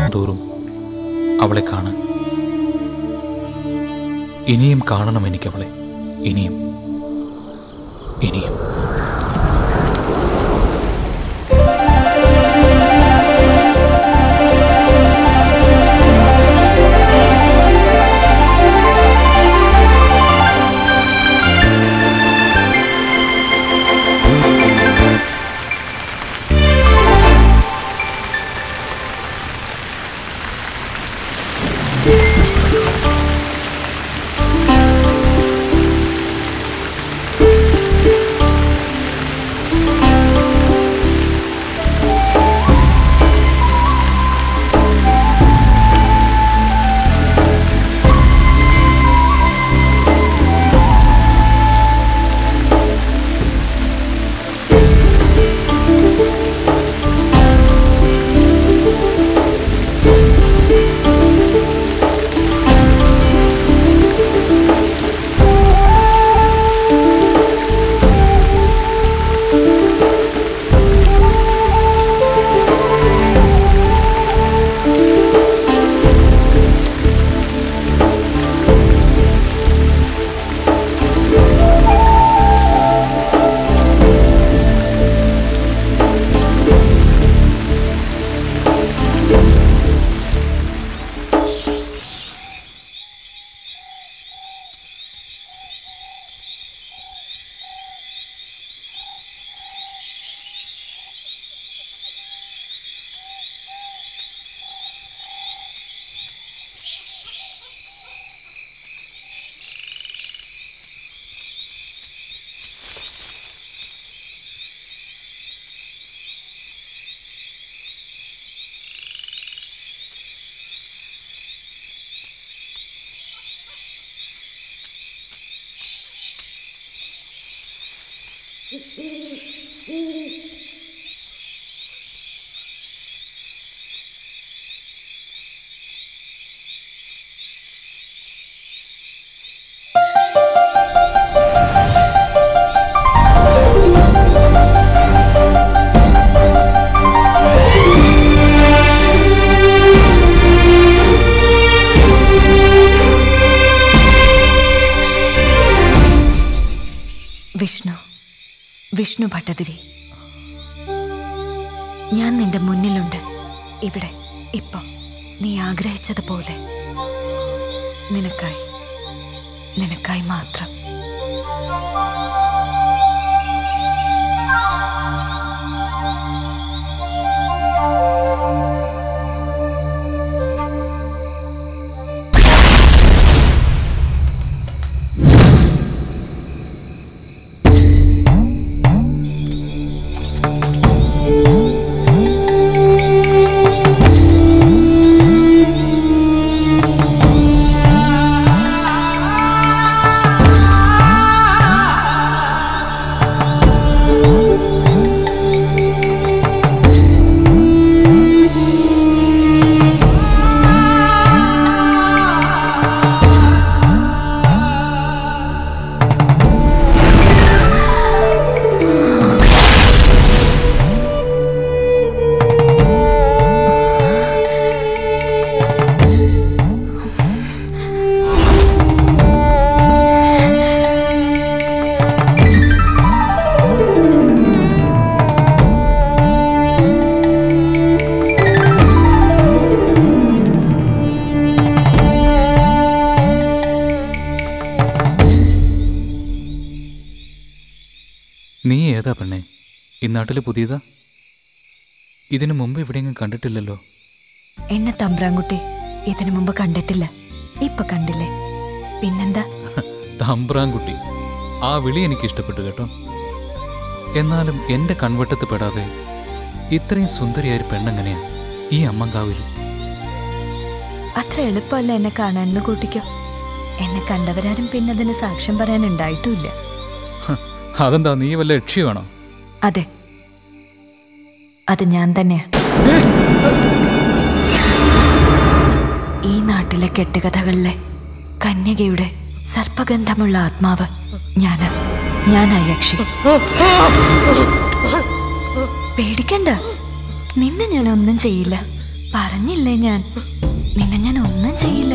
തോറും അവളെ കാണാൻ ഇനിയും കാണണം എനിക്കവളെ ഇനിയും ഇനിയും വിഷ്ണു വിഷ്ണു ഭട്ടതിരി ഞാൻ നിന്റെ മുന്നിലുണ്ട് ഇവിടെ ഇപ്പം നീ ആഗ്രഹിച്ചതുപോലെ നിനക്കായി നിനക്കായി മാത്രം നീ ഏതാ പെണ്ണെ ഈ നാട്ടിൽ പുതിയതാ ഇതിനു മുമ്പ് എവിടെയെങ്കിലും കണ്ടിട്ടില്ലല്ലോ എന്നെ തമ്പ്രാൻകുട്ടി ഇതിനു മുമ്പ് കണ്ടിട്ടില്ല ഇപ്പൊ കണ്ടില്ലേ പിന്നെന്താ തമ്പ്രാൻകുട്ടി ആ വിളി എനിക്ക് ഇഷ്ടപ്പെട്ടു കേട്ടോ എന്നാലും എൻ്റെ കൺവട്ടത്ത് പെടാതെ ഇത്രയും സുന്ദരിയായ ഒരു പെണ്ണെങ്ങനെയാ ഈ അമ്മങ്കാവിൽ അത്ര എളുപ്പമല്ല എന്നെ കാണാനെന്ന് കൂട്ടിക്കോ എന്നെ കണ്ടവരാരും പിന്നെ അതിന് സാക്ഷ്യം പറയാൻ ഉണ്ടായിട്ടുമില്ല ഹ, അതെന്താ നീ വല്ല ലക്ഷ്യമാണോ അതെ അത് ഞാൻ തന്നെയാ ഈ നാട്ടിലെ കെട്ടുകഥകളിലെ കന്യകയുടെ സർപ്പഗന്ധമുള്ള ആത്മാവ് ഞാന് ഞാനാ യക്ഷി പേടിക്കണ്ട നിന്നെ ഞാൻ ഒന്നും ചെയ്യില്ല പറഞ്ഞില്ലേ ഞാൻ നിന്നെ ഞാൻ ഒന്നും ചെയ്യില്ല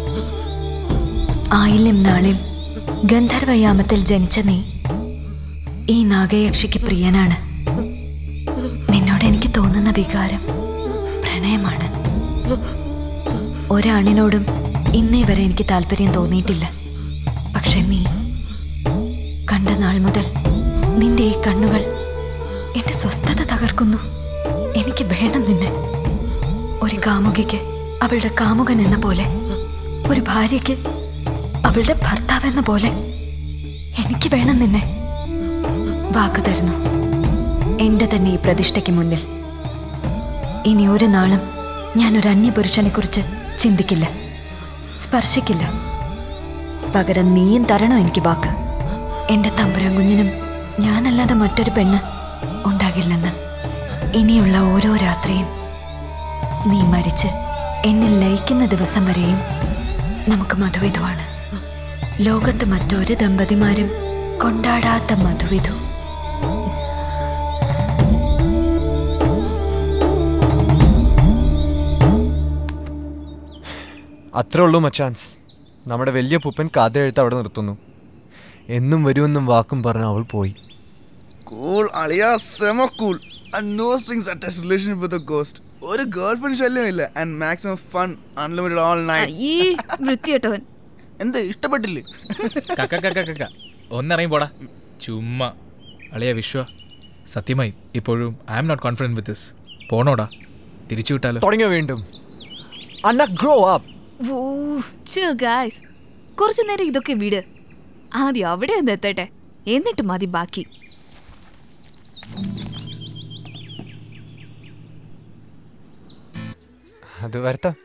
ആയില്യം നാളിൽ ഗന്ധർവയാമത്തിൽ ജനിച്ച നീ ഈ നാഗയക്ഷിക്ക് പ്രിയനാണ് നിന്നോട് എനിക്ക് തോന്നുന്ന വികാരം പ്രണയമാണ് ഒരാണിനോടും ഇന്നേ വരെ എനിക്ക് താല്പര്യം തോന്നിയിട്ടില്ല പക്ഷെ നീ കണ്ട നാൾ മുതൽ നിന്റെ ഈ കണ്ണുകൾ എന്റെ സ്വസ്ഥത തകർക്കുന്നു എനിക്ക് വേണം നിന്നെ ഒരു കാമുകിക്ക് അവളുടെ കാമുകൻ എന്ന പോലെ ഒരു ഭാര്യയ്ക്ക് അവളുടെ ഭർത്താവ് എന്ന പോലെ എനിക്ക് വേണം നിന്നെ വാക്ക് തരുന്നു എന്റെ തന്നെ ഈ പ്രതിഷ്ഠയ്ക്ക് മുന്നിൽ ഇനി ഒരു നാളും ഞാൻ ഒരു അന്യപുരുഷനെ കുറിച്ച് ചിന്തിക്കില്ല സ്പർശിക്കില്ല പകരം നീയും തരണം എനിക്ക് വാക്ക് എന്റെ തമ്പുരാൻ കുഞ്ഞിനും ഞാനല്ലാതെ മറ്റൊരു പെണ്ണ് ഉണ്ടാകില്ലെന്ന് ഇനിയുള്ള ഓരോ രാത്രിയും നീ മരിച്ച് എന്നിൽ ലയിക്കുന്ന ദിവസം വരെയും നമുക്ക് മധുവിധുവാണ് ലോകത്ത് മറ്റൊരു ദമ്പതിമാരും കൊണ്ടാടാത്ത മധുവിധു അത്രേ ഉള്ളൂ മച്ചാൻസ് നമ്മുടെ വലിയ പുപ്പൻ കഥ എഴുത്ത് അവിടെ നിർത്തുന്നു എന്നും വരുമെന്നും വാക്കും പറഞ്ഞ് അവൾ പോയി കൂൾ അളിയ സെമ cool and no strings attached relation with ghost ഒരു ഗേൾ ഫ്രണ്ട് ശല്യമില്ല and maximum fun unlimited all night ഈ വൃത്തികെട്ടവൻ എന്താ ഇഷ്ടപ്പെട്ടില്ലേ കക്ക കക്ക കക്ക ഒന്നിറങ്ങി പോടാ ചുമ്മാ അളിയ വിശ്വ സത്യമായി ഇപ്പോഴും I am not confident with this പോണോടാ തിരിച്ചു വിട്ടാലോ തുടങ്ങിയ വീണ്ടും അന്ന ഗ്രോ അപ്പ് ഗായ്സ് കുറച്ചു നേരം ഇതൊക്കെ വിട് ആദ്യം അവിടെ ഒന്ന് എത്തട്ടെ എന്നിട്ട് മതി ബാക്കി അത് വരത്താം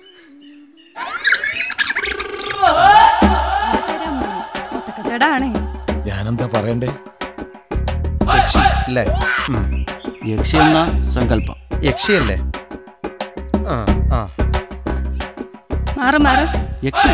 ചേടാണേ ഞാനെന്താ പറയണ്ടേ അല്ലേ യക്ഷി എന്ന സങ്കല്പം യക്ഷിയല്ലേ ആ ആ മാറ് മാറ് യക്ഷി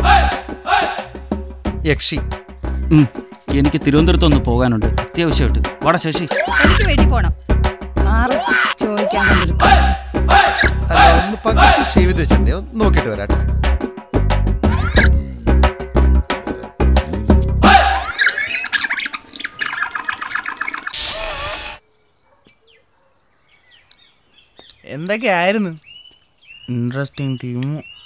യക്ഷി ഉം, എനിക്ക് തിരുവനന്തപുരത്ത് ഒന്ന് പോകാനുണ്ട് അത്യാവശ്യമായിട്ട് വാടാ ശശി എനിക്ക് വീട്ടിൽ പോണം മാറ് ചോദിക്കാൻ കൊണ്ടിരിക്കും അല്ല ഒന്ന് പകുതി ഷേവ് ചെയ്ത് വെച്ചിട്ടുണ്ടേ ഒന്ന് നോക്കിയിട്ട് വരാട്ടെ എന്തൊക്കെയായിരുന്നു interesting team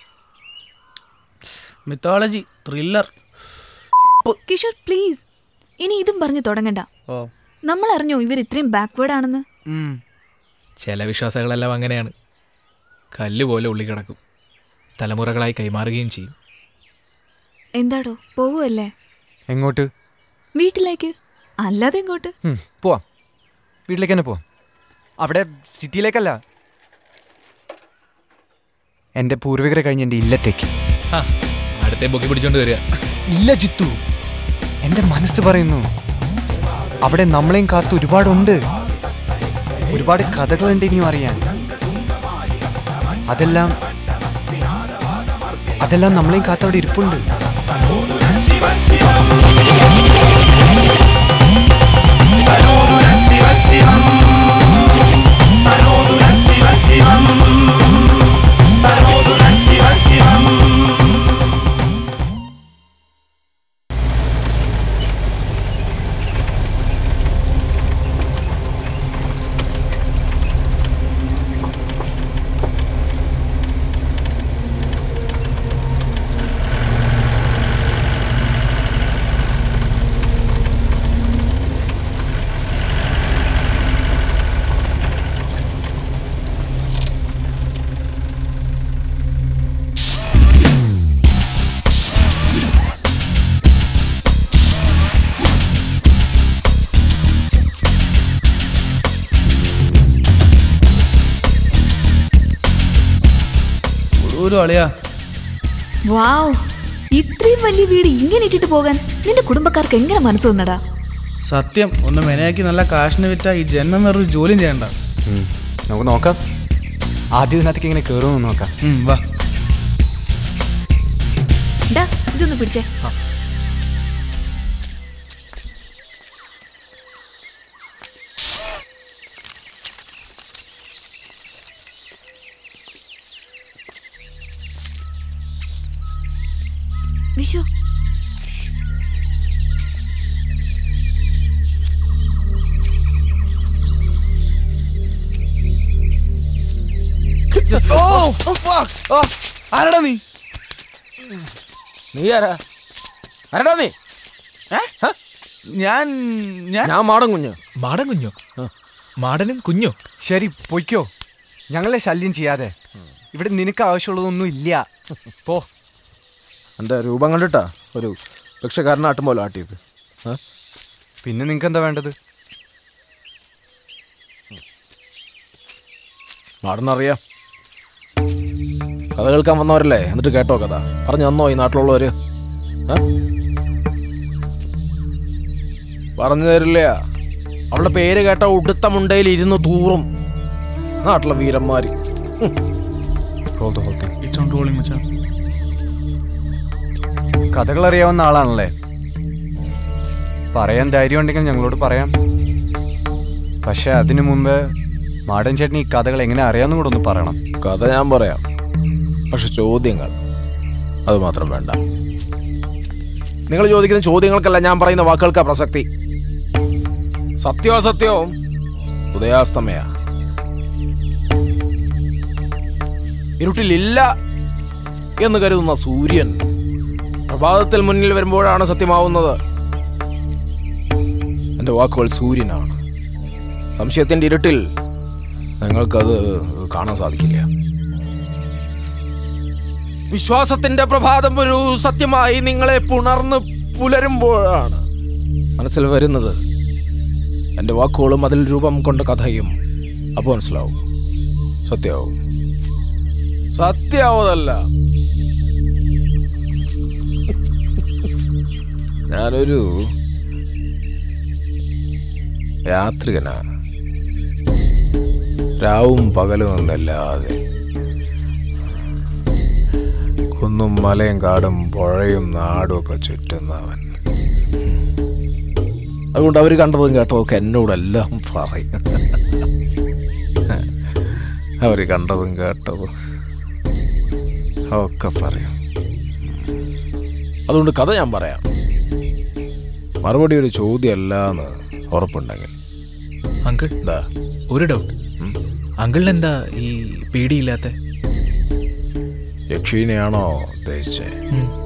mythology thriller Kishore please ഇനി ഇതും പറഞ്ഞു തുടങ്ങണ്ട ഓ നമ്മൾ അറിഞ്ഞോ ഇവർ ഇത്രയും ബാക്ക്വേർഡ് ആണെന്ന് ഉം. ചില വിശ്വാസങ്ങളെല്ലാം അങ്ങനെയാണ് കല്ല് പോലെ ഉള്ളി കിടക്കും തലമുറകളായി കൈമാറുകയും ചെയ്യും എന്താടോ പോവുമല്ലേ എങ്ങോട്ട് വീട്ടിലേക്ക് അല്ലാതെ എങ്ങോട്ട് ഉം, പോവാം വീട്ടിലേക്ക് തന്നെ പോവാം അവിടെ സിറ്റിയിലേക്കല്ല എൻ്റെ പൂർവികരെ കഴിഞ്ഞ് എൻ്റെ ഇല്ലത്തേക്ക് ആ അടുത്തേ പൊക്കി പിടിച്ചോണ്ട് വരിക ഇല്ല ജിത്തു എൻ്റെ മനസ്സ് പറയുന്നു അവിടെ നമ്മളെയും കാത്ത് ഒരുപാടുണ്ട് ഒരുപാട് കഥകളുണ്ട് ഇനിയും അറിയാൻ അതെല്ലാം അതെല്ലാം നമ്മളെയും കാത്ത് അവിടെ ഇരിപ്പുണ്ട് ഒരു അളിയാ വാവ് ഇത്രയും വലിയ വീട് ഇങ്ങനെ ഇട്ടിട്ട് പോകാൻ നിന്റെ കുടുംബക്കാർക്ക് എങ്ങനെ മനസ്സ് വന്നടാ സത്യം ഒന്ന് മെനയാക്കി നല്ല കാശിന് വിറ്റ ഈ ജന്മം വേറൊരു ജോലിയും ചെയ്യണ്ട ഉം, നമുക്ക് നോക്കാം ആദ്യം ഇതിനകത്തേക്ക് എങ്ങനെ കയറുമെന്ന് നോക്കാം ഉം, വാ ഡാ ഇതൊന്ന് പിടിച്ചേ വിഷു Oh, fuck! ആരടാ നീ നീ ആരാ ആരടാ നീ ഞാൻ ഞാൻ ഞാൻ മാടൻ കുഞ്ഞ് മാടൻ കുഞ്ഞോ മാടനും കുഞ്ഞോ ശരി പൊയ്ക്കോ ഞങ്ങളെ ശല്യം ചെയ്യാതെ ഇവിടെ നിനക്ക് ആവശ്യമുള്ളതൊന്നും ഇല്ല പോ എൻ്റെ രൂപം കണ്ടിട്ടാ ഒരു ഭിക്ഷക്കാരനാട്ടും പോലെ ആട്ടിയത് ആ? പിന്നെ നിങ്ങൾക്ക് എന്താ വേണ്ടത് മാടനറിയാം കഥ കേൾക്കാൻ വന്നവരല്ലേ എന്നിട്ട് കേട്ടോ കഥ പറഞ്ഞു തന്നോ ഈ നാട്ടിലുള്ളവര് ആ? പറഞ്ഞു തരില്ല അവളുടെ പേര് കേട്ട ഉടുത്ത മുണ്ടയിൽ ഇരുന്ന് തൂറും നാട്ടിലെ വീരന്മാര് ഹും. കഥകൾ അറിയാവുന്ന ആളാണല്ലേ പറയാൻ ധൈര്യം ഉണ്ടെങ്കിൽ ഞങ്ങളോട് പറയാം പക്ഷെ അതിനു മുമ്പ് മാടൻ ചേട്ടൻ ഈ കഥകൾ എങ്ങനെ അറിയാമെന്നും കൂടെ ഒന്ന് പറയണം കഥ ഞാൻ പറയാം പക്ഷെ ചോദ്യങ്ങൾ അത് മാത്രം വേണ്ട നിങ്ങൾ ചോദിക്കുന്ന ചോദ്യങ്ങൾക്കല്ല ഞാൻ പറയുന്ന വാക്കുകൾക്കാ പ്രസക്തി സത്യാസത്യവും ഉദയാസ്തമയ ഇരുട്ടിലില്ല എന്ന് കരുതുന്ന സൂര്യൻ പ്രഭാതത്തിൽ മുന്നിൽ വരുമ്പോഴാണ് സത്യമാവുന്നത് എൻ്റെ വാക്കുകൾ സൂര്യനാണ് സംശയത്തിൻ്റെ ഇരുട്ടിൽ നിങ്ങൾക്കത് കാണാൻ സാധിക്കില്ല വിശ്വാസത്തിന്റെ പ്രഭാതം ഒരു സത്യമായി നിങ്ങളെ പുണർന്ന് പുലരുമ്പോഴാണ് മനസ്സിൽ വരുന്നത് എൻ്റെ വാക്കുകളും അതിൽ രൂപം കൊണ്ട കഥയും അപ്പോൾ മനസ്സിലാവും സത്യമാവും സത്യാവതല്ല ഞാനൊരു യാത്രികനാ രാവും പകലും ഒന്നല്ലാതെ കുന്നും മലയും കാടും പുഴയും നാടും ഒക്കെ ചുറ്റുന്നവൻ അതുകൊണ്ട് അവർ കണ്ടതും കേട്ടതൊക്കെ എന്നോടെല്ലാം പറയും അവർ കണ്ടതും കേട്ടതും ഒക്കെ പറയും അതുകൊണ്ട് കഥ ഞാൻ പറയാം മറുപടി ഒരു ചോദ്യമല്ല എന്ന് ഉറപ്പുണ്ടെങ്കിൽ അങ്കിൾ എന്താ ഒരു ഡൗട്ട് അങ്കിളിന് എന്താ ഈ പേടിയില്ലാത്ത യക്ഷീനെയാണോ ഉദ്ദേശിച്ചത് ഉം.